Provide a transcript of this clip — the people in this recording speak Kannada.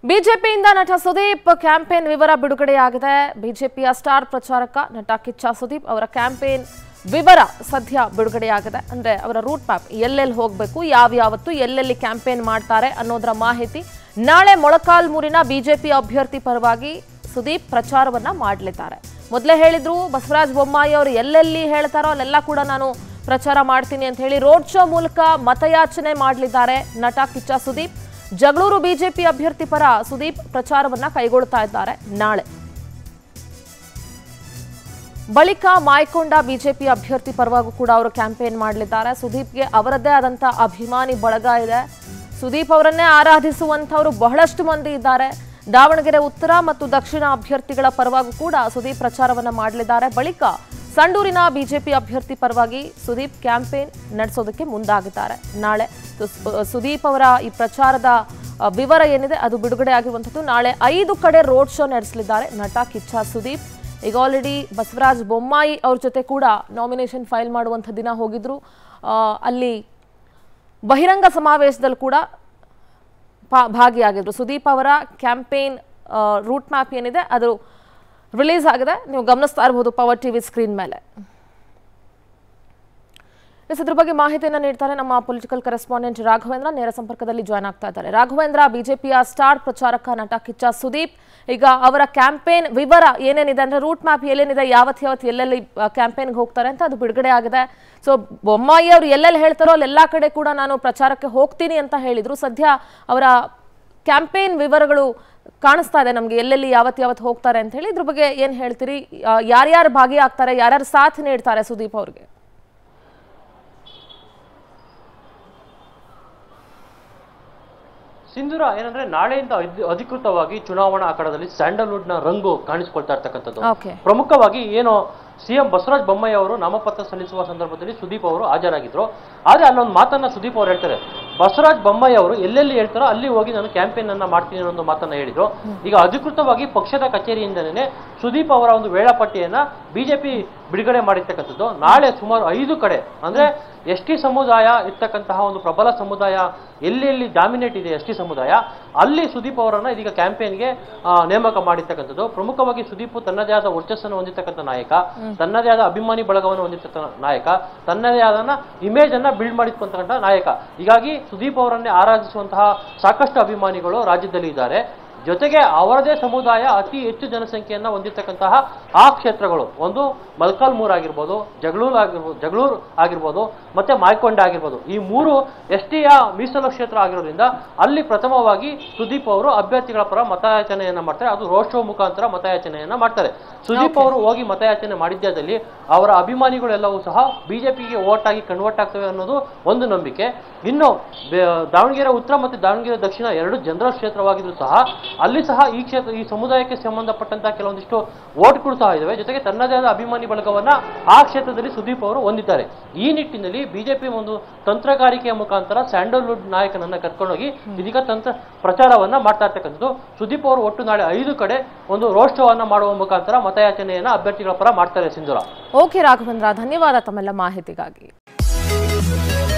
ಬಿಜೆಪಿಯಿಂದ ನಟ ಸುದೀಪ್ ಕ್ಯಾಂಪೇನ್ ವಿವರ ಬಿಡುಗಡೆಯಾಗಿದೆ ಬಿಜೆಪಿಯ ಸ್ಟಾರ್ ಪ್ರಚಾರಕ ನಟ ಕಿಚ್ಚ ಸುದೀಪ್ ಅವರ ಕ್ಯಾಂಪೇನ್ ವಿವರ ಸದ್ಯ ಬಿಡುಗಡೆಯಾಗಿದೆ ಅಂದ್ರೆ ಅವರ ರೂಟ್ ಮ್ಯಾಪ್ ಎಲ್ಲೆಲ್ಲಿ ಹೋಗಬೇಕು ಯಾವ್ಯಾವತ್ತು ಎಲ್ಲೆಲ್ಲಿ ಕ್ಯಾಂಪೇನ್ ಮಾಡ್ತಾರೆ ಅನ್ನೋದರ ಮಾಹಿತಿ ನಾಳೆ ಮೊಳಕಾಲ್ಮೂರಿನ ಬಿಜೆಪಿ ಅಭ್ಯರ್ಥಿ ಪರವಾಗಿ ಸುದೀಪ್ ಪ್ರಚಾರವನ್ನ ಮಾಡಲಿದ್ದಾರೆ ಮೊದಲೇ ಹೇಳಿದ್ರು ಬಸವರಾಜ ಬೊಮ್ಮಾಯಿ ಅವರು ಎಲ್ಲೆಲ್ಲಿ ಹೇಳ್ತಾರೋ ಅಲ್ಲೆಲ್ಲ ಕೂಡ ನಾನು ಪ್ರಚಾರ ಮಾಡ್ತೀನಿ ಅಂತ ಹೇಳಿ ರೋಡ್ ಶೋ ಮೂಲಕ ಮತಯಾಚನೆ ಮಾಡಲಿದ್ದಾರೆ ನಟ ಕಿಚ್ಚ ಸುದೀಪ್ ಜಗಳೂರು ಬಿಜೆಪಿ ಅಭ್ಯರ್ಥಿ ಪರ ಸುದೀಪ್ ಪ್ರಚಾರವನ್ನ ಕೈಗೊಳ್ತಾ ಇದ್ದಾರೆ ನಾಳೆ ಬಳಿಕ ಮಾಯ್ಕೊಂಡ ಬಿಜೆಪಿ ಅಭ್ಯರ್ಥಿ ಪರವಾಗೂ ಕೂಡ ಅವರು ಕ್ಯಾಂಪೇನ್ ಮಾಡಲಿದ್ದಾರೆ ಸುದೀಪ್ಗೆ ಅವರದ್ದೇ ಆದಂಥ ಅಭಿಮಾನಿ ಬಳಗ ಇದೆ ಸುದೀಪ್ ಅವರನ್ನೇ ಆರಾಧಿಸುವಂಥವರು ಬಹಳಷ್ಟು ಮಂದಿ ಇದ್ದಾರೆ ದಾವಣಗೆರೆ ಉತ್ತರ ಮತ್ತು ದಕ್ಷಿಣ ಅಭ್ಯರ್ಥಿಗಳ ಪರವಾಗೂ ಕೂಡ ಸುದೀಪ್ ಪ್ರಚಾರವನ್ನ ಮಾಡಲಿದ್ದಾರೆ ಬಳಿಕ ಸಂಡೂರಿನ ಬಿಜೆಪಿ ಅಭ್ಯರ್ಥಿ ಪರವಾಗಿ ಸುದೀಪ್ ಕ್ಯಾಂಪೇನ್ ನಡೆಸೋದಕ್ಕೆ ಮುಂದಾಗಿದ್ದಾರೆ ನಾಳೆ ಸೊ, ಸು- ಸುದೀಪ್ ಅವರ ಈ ಪ್ರಚಾರದ ಆ, ವಿವರ ಏನಿದೆ ಅದು ಬಿಡುಗಡೆ ಆಗಿರುವಂಥದ್ದು ನಾಳೆ ಐದು ಕಡೆ ರೋಡ್ ಶೋ ನಡೆಸಲಿದ್ದಾರೆ ನಟ ಕಿಚ್ಚ ಸುದೀಪ್ ಈಗ ಆಲ್ರೆಡಿ ಬಸವರಾಜ್ ಬೊಮ್ಮಾಯಿ ಅವ್ರ ಜೊತೆ ಕೂಡ ನಾಮಿನೇಷನ್ ಫೈಲ್ ಮಾಡುವಂಥ ದಿನ ಹೋಗಿದ್ರು ಆ, ಅಲ್ಲಿ ಬಹಿರಂಗ ಸಮಾವೇಶದಲ್ಲಿ ಕೂಡ ಪಾ- ಭಾಗಿಯಾಗಿದ್ರು ಸುದೀಪ್ ಅವರ ಕ್ಯಾಂಪೇನ್ ರೂಟ್ ಮ್ಯಾಪ್ ಏನಿದೆ ಅದು ರಿಲೀಸ್ ಆಗಿದೆ ನೀವು ಗಮನಿಸ್ತಾ ಇರಬಹುದು ಪವರ್ ಟಿವಿ ಸ್ಕ್ರೀನ್ ಮೇಲೆ ಎಸ್ ಇದ್ರ ಬಗ್ಗೆ ಮಾಹಿತಿಯನ್ನು ನೀಡ್ತಾರೆ ನಮ್ಮ ಪೊಲಿಟಿಕಲ್ ಕರೆಸ್ಪಾಂಡೆಂಟ್ ರಾಘವೇಂದ್ರ ನೇರ ಸಂಪರ್ಕದಲ್ಲಿ ಜಾಯ್ನ್ ಆಗ್ತಾ ಇದ್ದಾರೆ ರಾಘವೇಂದ್ರ ಬಿಜೆಪಿಯ ಸ್ಟಾರ್ ಪ್ರಚಾರಕ ನಟ ಕಿಚ್ಚ ಸುದೀಪ್ ಈಗ ಅವರ ಕ್ಯಾಂಪೇನ್ ವಿವರ ಏನೇನಿದೆ ಅಂದ್ರೆ ರೂಟ್ ಮ್ಯಾಪ್ ಏನೇನಿದೆ ಯಾವತ್ತು ಯಾವತ್ತು ಎಲ್ಲೆಲ್ಲಿ ಕ್ಯಾಂಪೇನ್ಗೆ ಹೋಗ್ತಾರೆ ಅಂತ ಅದು ಬಿಡುಗಡೆ ಆಗಿದೆ ಸೊ ಬೊಮ್ಮಾಯಿ ಅವರು ಎಲ್ಲೆಲ್ಲಿ ಹೇಳ್ತಾರೋ ಅಲ್ಲೆಲ್ಲ ಕಡೆ ಕೂಡ ನಾನು ಪ್ರಚಾರಕ್ಕೆ ಹೋಗ್ತೀನಿ ಅಂತ ಹೇಳಿದ್ರು ಸದ್ಯ ಅವರ ಕ್ಯಾಂಪೇನ್ ವಿವರಗಳು ಕಾಣಿಸ್ತಾ ಇದೆ ನಮಗೆ ಎಲ್ಲೆಲ್ಲಿ ಯಾವತ್ತು ಯಾವತ್ತು ಹೋಗ್ತಾರೆ ಅಂತ ಹೇಳಿ ಇದ್ರ ಬಗ್ಗೆ ಏನು ಹೇಳ್ತೀರಿ ಆ, ಯಾರ್ಯಾರು ಭಾಗಿಯಾಗ್ತಾರೆ ಯಾರ್ಯಾರು ಸಾಥ್ ನೀಡ್ತಾರೆ ಸುದೀಪ್ ಅವ್ರಿಗೆ ಸಿಂಧೂರ ಏನಂದ್ರೆ ನಾಳೆಯಿಂದ ಅಧಿ- ಅಧಿಕೃತವಾಗಿ ಚುನಾವಣಾ ಅಖಾಡದಲ್ಲಿ ಸ್ಯಾಂಡಲ್ವುಡ್ ನ ರಂಗು ಕಾಣಿಸಿಕೊಳ್ತಾ ಇರ್ತಕ್ಕಂಥದ್ದು ಓಕೆ ಪ್ರಮುಖವಾಗಿ ಏನು ಸಿಎಂ ಬಸವರಾಜ ಬೊಮ್ಮಾಯಿ ಅವರು ನಾಮಪತ್ರ ಸಲ್ಲಿಸುವ ಸಂದರ್ಭದಲ್ಲಿ ಸುದೀಪ್ ಅವರು ಹಾಜರಾಗಿದ್ರು ಆದ್ರೆ ಅಲ್ಲೊಂದು ಮಾತನ್ನ ಸುದೀಪ್ ಅವರು ಹೇಳ್ತಾರೆ ಬಸವರಾಜ ಬೊಮ್ಮಾಯಿ ಅವರು ಎಲ್ಲೆಲ್ಲಿ ಹೇಳ್ತಾರೋ ಅಲ್ಲಿ ಹೋಗಿ ನಾನು ಕ್ಯಾಂಪೇನ್ ಅನ್ನ ಮಾಡ್ತೀನಿ ಅನ್ನೋ ಒಂದು ಮಾತನ್ನ ಹೇಳಿದ್ರು ಈಗ ಅಧಿಕೃತವಾಗಿ ಪಕ್ಷದ ಕಚೇರಿಯಿಂದನೇ ಸುದೀಪ್ ಅವರ ಒಂದು ವೇಳಾಪಟ್ಟಿಯನ್ನ ಬಿಜೆಪಿ ಬಿಡುಗಡೆ ಮಾಡಿರ್ತಕ್ಕಂಥದ್ದು ನಾಳೆ ಸುಮಾರು ಐದು ಕಡೆ ಅಂದ್ರೆ ಎಸ್ ಟಿ ಸಮುದಾಯ ಇರ್ತಕ್ಕಂತಹ ಒಂದು ಪ್ರಬಲ ಸಮುದಾಯ ಎಲ್ಲಿ ಎಲ್ಲಿ ಡಾಮಿನೇಟ್ ಇದೆ ಎಸ್ ಟಿ ಸಮುದಾಯ ಅಲ್ಲಿ ಸುದೀಪ್ ಅವರನ್ನ ಇದೀಗ ಕ್ಯಾಂಪೇನ್ಗೆ ನೇಮಕ ಮಾಡಿರ್ತಕ್ಕಂಥದ್ದು ಪ್ರಮುಖವಾಗಿ ಸುದೀಪ್ ತನ್ನದೇ ಆದ ವರ್ಚಸ್ಸನ್ನು ಹೊಂದಿರ್ತಕ್ಕಂಥ ನಾಯಕ ತನ್ನದೇ ಆದ ಅಭಿಮಾನಿ ಬಳಗವನ್ನು ಹೊಂದಿರ್ತಕ್ಕಂಥ ನಾಯಕ ತನ್ನದೇ ಆದ ಇಮೇಜ್ ಅನ್ನ ಬಿಲ್ಡ್ ಮಾಡಿರ್ತಕ್ಕಂಥ ನಾಯಕ ಹೀಗಾಗಿ ಸುದೀಪ್ ಅವರನ್ನೇ ಆರಾಧಿಸುವಂತಹ ಸಾಕಷ್ಟು ಅಭಿಮಾನಿಗಳು ರಾಜ್ಯದಲ್ಲಿ ಇದ್ದಾರೆ ಜೊತೆಗೆ ಅವರದೇ ಸಮುದಾಯ ಅತಿ ಹೆಚ್ಚು ಜನಸಂಖ್ಯೆಯನ್ನ ಹೊಂದಿರತಕ್ಕಂತಹ ಆ ಕ್ಷೇತ್ರಗಳು ಒಂದು ಮಲ್ಕಾಲ್ಮೂರ್ ಆಗಿರ್ಬೋದು ಜಗಳೂರು ಆಗಿರ್ಬೋದು ಜಗಳೂರು ಆಗಿರ್ಬೋದು ಮತ್ತೆ ಮಾಯ್ಕೊಂಡ ಆಗಿರ್ಬೋದು ಈ ಮೂರು ಎಸ್ ಟಿಯ ಮೀಸಲು ಕ್ಷೇತ್ರ ಆಗಿರೋದ್ರಿಂದ ಅಲ್ಲಿ ಪ್ರಥಮವಾಗಿ ಸುದೀಪ್ ಅವರು ಅಭ್ಯರ್ಥಿಗಳ ಪರ ಮತಯಾಚನೆಯನ್ನ ಮಾಡ್ತಾರೆ ಅದು ರೋಡ್ ಶೋ ಮುಖಾಂತರ ಮತಯಾಚನೆಯನ್ನ ಮಾಡ್ತಾರೆ ಸುದೀಪ್ ಅವರು ಹೋಗಿ ಮತಯಾಚನೆ ಮಾಡಿದ್ದಲ್ಲಿ ಅವರ ಅಭಿಮಾನಿಗಳೆಲ್ಲವೂ ಸಹ ಬಿಜೆಪಿಗೆ ಓಟ್ ಆಗಿ ಕನ್ವರ್ಟ್ ಆಗ್ತವೆ ಅನ್ನೋದು ಒಂದು ನಂಬಿಕೆ ಇನ್ನು ಬೆ- ದಾವಣಗೆರೆ ಉತ್ತರ ಮತ್ತು ದಾವಣಗೆರೆ ದಕ್ಷಿಣ ಎರಡು ಜನರಲ್ ಕ್ಷೇತ್ರವಾಗಿದ್ರು ಸಹ ಅಲ್ಲಿ ಸಹ ಈ ಕ್ಷೇತ್ರ ಈ ಸಮುದಾಯಕ್ಕೆ ಸಂಬಂಧಪಟ್ಟಂತಹ ಕೆಲವೊಂದಿಷ್ಟು ಓಟ್ಗಳು ಸಹ ಇದಾವೆ ಜೊತೆಗೆ ತನ್ನದೇ ಆದ ಅಭಿಮಾನಿ ಬಳಗವನ್ನ ಆ ಕ್ಷೇತ್ರದಲ್ಲಿ ಸುದೀಪ್ ಅವರು ಹೊಂದಿದ್ದಾರೆ ಈ ನಿಟ್ಟಿನಲ್ಲಿ ಬಿಜೆಪಿ ಒಂದು ತಂತ್ರಗಾರಿಕೆಯ ಮುಖಾಂತರ ಸ್ಯಾಂಡಲ್ವುಡ್ ನಾಯಕನನ್ನ ಕರ್ಕೊಂಡೋಗಿ ಇದೀಗ ತಂತ್ರ ಪ್ರಚಾರವನ್ನ ಮಾಡ್ತಾ ಇರ್ತಕ್ಕಂಥದ್ದು ಸುದೀಪ್ ಅವರು ಒಟ್ಟು ನಾಳೆ ಐದು ಕಡೆ ಒಂದು ರೋಡ್ ಶೋ ಅನ್ನ ಮಾಡುವ ಮುಖಾಂತರ ಮತಯಾಚನೆಯನ್ನ ಅಭ್ಯರ್ಥಿಗಳ ಪರ ಮಾಡ್ತಾರೆ ಸಿಂಧೂರ ಓಕೆ ರಾಘವೇಂದ್ರ ಧನ್ಯವಾದ ತಮ್ಮೆಲ್ಲ ಮಾಹಿತಿಗಾಗಿ